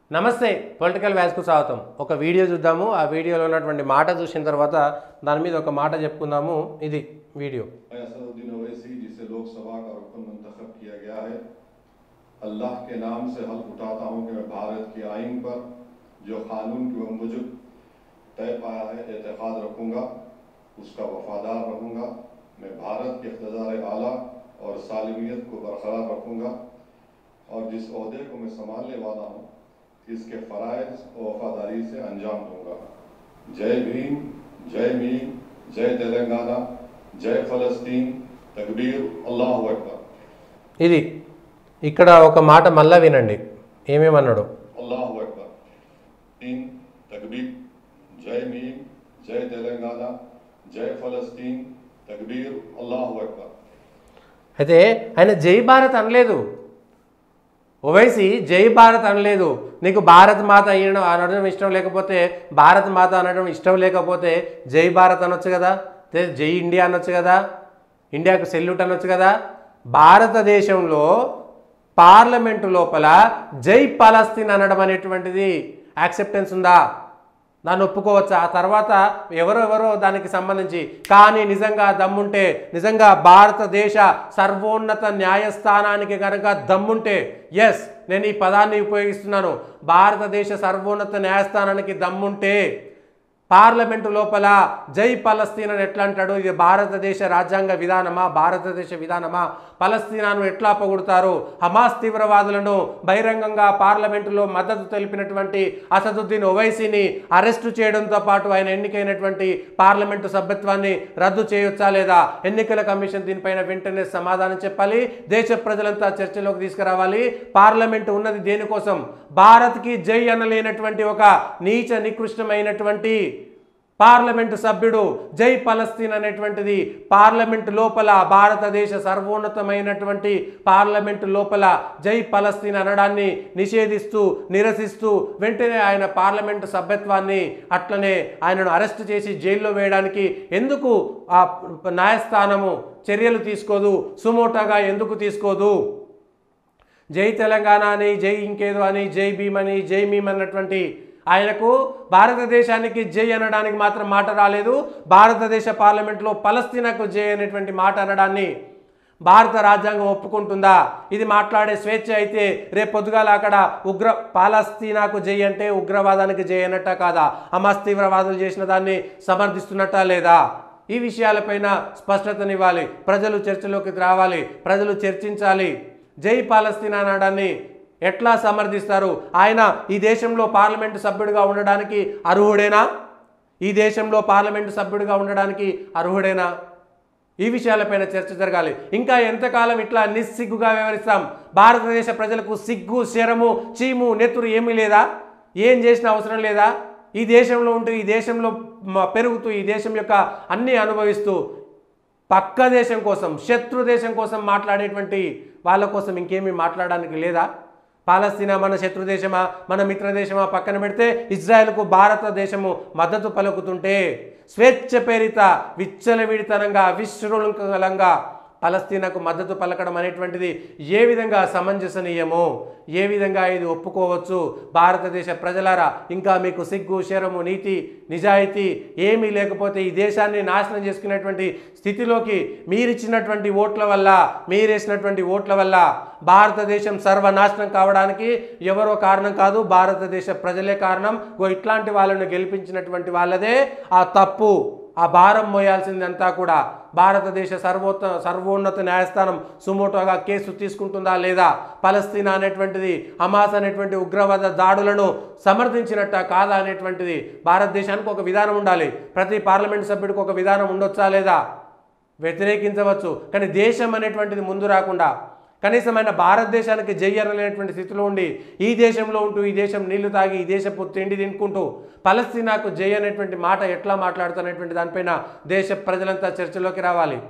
నమస్తే పొలిటికల్ వ్యాస్కు స్వాగతం ఒక వీడియో చూద్దాము ఆ వీడియోలో ఉన్నటువంటి మాట చూసిన తర్వాత దాని మీద ఒక మాట చెప్పుకుందాము ఇది వీడియో मैं असदुद्दीन ओवैसी जिसे लोकसभा का रुकन मंतखब किया गया है अल्लाह के नाम से हल्फ उठाता हूँ कि मैं भारत के आइन पर जो कानून की मुजब तय पाया है एतखाद रखूँगा उसका वफादार रहूँगा मैं भारत के इकतदार आला और सालमियत को बरकरार रखूँगा और जिस अहदे को मैं संभालने वाला हूँ इसके फ़राइज और वफादारी से अंजाम दूंगा जय भीम जय मीम जय तेलंगाना जय फलस्तीन तकबीर अल्लाह अकबर ఇది ఇక్కడ ఒక మాట మళ్ళా వినండి ఏమేమన్నాడు अल्लाह अकबर तीन तकबीर जय मीम जय तेलंगाना जय फलस्तीन तकबीर अल्लाह अकबर అయితే ఆయన జై భారత్ అనలేదు ఓవైసీ జై భారత్ అనలేదు నీకు భారత్ మాత అనడం అనడం ఇష్టం లేకపోతే భారత్ మాత అనడం ఇష్టం లేకపోతే జై భారత్ అనొచ్చు కదా తే జై ఇండియా అనొచ్చు కదా ఇండియాకు సెల్యూట్ అనొచ్చు కదా భారతదేశంలో పార్లమెంటు లోపల జై పాలస్తీన్ అనడం అనేటువంటిది యాక్సెప్టెన్స్ ఉందా దాన్ని ఒప్పుకోవచ్చు ఆ తర్వాత ఎవరెవరో దానికి సంబంధించి కానీ నిజంగా దమ్ముంటే నిజంగా భారతదేశ సర్వోన్నత న్యాయస్థానానికి కనుక దమ్ముంటే ఎస్ నేను ఈ పదాన్ని ఉపయోగిస్తున్నాను భారతదేశ సర్వోన్నత న్యాయస్థానానికి దమ్ముంటే పార్లమెంటు లోపల జై పలస్తీన్ అని ఎట్లా అంటాడు ఇది భారతదేశ రాజ్యాంగ విధానమా భారతదేశ విధానమా పలస్తీనాను ఎట్లా పొగుడుతారు హమాస్ తీవ్రవాదులను బహిరంగంగా పార్లమెంటులో మద్దతు తెలిపినటువంటి అసదుద్దీన్ ఓవైసీని అరెస్టు చేయడంతో పాటు ఆయన ఎన్నికైనటువంటి పార్లమెంటు సభ్యత్వాన్ని రద్దు చేయొచ్చా లేదా ఎన్నికల కమిషన్ దీనిపైన వెంటనే సమాధానం చెప్పాలి దేశ ప్రజలంతా చర్చలోకి తీసుకురావాలి పార్లమెంటు ఉన్నది దేనికోసం భారత్కి జై అనలేనటువంటి ఒక నీచ నికృష్టమైనటువంటి పార్లమెంటు సభ్యుడు జై పలస్తీన్ అనేటువంటిది పార్లమెంటు లోపల భారతదేశ సర్వోన్నతమైనటువంటి పార్లమెంటు లోపల జై పలస్తీన్ అనడాన్ని నిషేధిస్తూ నిరసిస్తూ వెంటనే ఆయన పార్లమెంటు సభ్యత్వాన్ని అట్లనే ఆయనను అరెస్ట్ చేసి జైల్లో వేయడానికి ఎందుకు ఆ న్యాయస్థానము చర్యలు తీసుకోదు సుమోటాగా ఎందుకు తీసుకోదు జై తెలంగాణ అని జై ఇంకేదో అని జై భీమ్ అని జై మీమ్ అన్నటువంటి ఆయనకు భారతదేశానికి జై అనడానికి మాత్రం మాట రాలేదు భారతదేశ పార్లమెంట్లో పలస్తీనాకు జై అనేటువంటి మాట అనడాన్ని భారత రాజ్యాంగం ఒప్పుకుంటుందా ఇది మాట్లాడే స్వేచ్ఛ అయితే రేపు పొద్దుగాల అక్కడ ఉగ్ర పాలస్తీనాకు జై అంటే ఉగ్రవాదానికి జై అన్నట్ట కాదా హమాస్ తీవ్రవాదులు చేసిన దాన్ని సమర్థిస్తున్నట్టా లేదా ఈ విషయాలపైన స్పష్టతనివ్వాలి ప్రజలు చర్చలోకి రావాలి ప్రజలు చర్చించాలి జై పాలస్తీనా అనడాన్ని ఎట్లా సమర్థిస్తారు ఆయన ఈ దేశంలో పార్లమెంటు సభ్యుడిగా ఉండడానికి అర్హుడేనా ఈ దేశంలో పార్లమెంటు సభ్యుడిగా ఉండడానికి అర్హుడేనా ఈ విషయాలపైన చర్చ జరగాలి ఇంకా ఎంతకాలం ఇట్లా నిస్సిగ్గుగా వ్యవహరిస్తాం భారతదేశ ప్రజలకు సిగ్గు శరము చీము నెత్తురు ఏమీ లేదా ఏం చేసిన అవసరం లేదా ఈ దేశంలో ఉంటూ ఈ దేశంలో మ- పెరుగుతూ ఈ దేశం యొక్క అన్నీ అనుభవిస్తూ పక్క దేశం కోసం శత్రు దేశం కోసం మాట్లాడేటువంటి వాళ్ళ కోసం ఇంకేమీ మాట్లాడడానికి లేదా పాలస్తీనా మన శత్రు దేశమా మన మిత్ర దేశమా పక్కన పెడితే ఇజ్రాయెల్కు భారతదేశము మద్దతు పలుకుతుంటే స్వేచ్ఛ పేరిత విచ్చలవిడితనంగా విశృంఖలంగా పలస్తీనాకు మద్దతు పలకడం అనేటువంటిది ఏ విధంగా సమంజసనీయమో ఏ విధంగా ఇది ఒప్పుకోవచ్చు భారతదేశ ప్రజలారా ఇంకా మీకు సిగ్గు శరము నీతి నిజాయితీ ఏమీ లేకపోతే ఈ దేశాన్ని నాశనం చేసుకునేటువంటి స్థితిలోకి మీరిచ్చినటువంటి ఓట్ల వల్ల మీరేసినటువంటి ఓట్ల వల్ల భారతదేశం సర్వనాశనం కావడానికి ఎవరో కారణం కాదు భారతదేశ ప్రజలే కారణం ఓ ఇట్లాంటి వాళ్ళను గెలిపించినటువంటి వాళ్ళదే ఆ తప్పు ఆ భారం మోయాల్సిందంతా కూడా భారతదేశ సర్వోత్త సర్వోన్నత న్యాయస్థానం సుమోటోగా కేసు తీసుకుంటుందా లేదా పలస్తీనా అనేటువంటిది హమాస్ అనేటువంటి ఉగ్రవాద దాడులను సమర్థించినట్ట కాదా అనేటువంటిది భారతదేశానికి ఒక విధానం ఉండాలి ప్రతి పార్లమెంట్ సభ్యుడికి ఒక విధానం ఉండొచ్చా లేదా వ్యతిరేకించవచ్చు కానీ దేశం అనేటువంటిది ముందు రాకుండా కనీసం ఆయన భారతదేశానికి జయ్యరలేనటువంటి స్థితిలో ఉండి ఈ దేశంలో ఉంటూ ఈ దేశం నీళ్లు తాగి ఈ దేశపు తిండి తినుకుంటూ పలస్తీనాకు జై అనేటువంటి మాట ఎట్లా మాట్లాడుతున్నటువంటి దానిపైన దేశ ప్రజలంతా చర్చలోకి రావాలి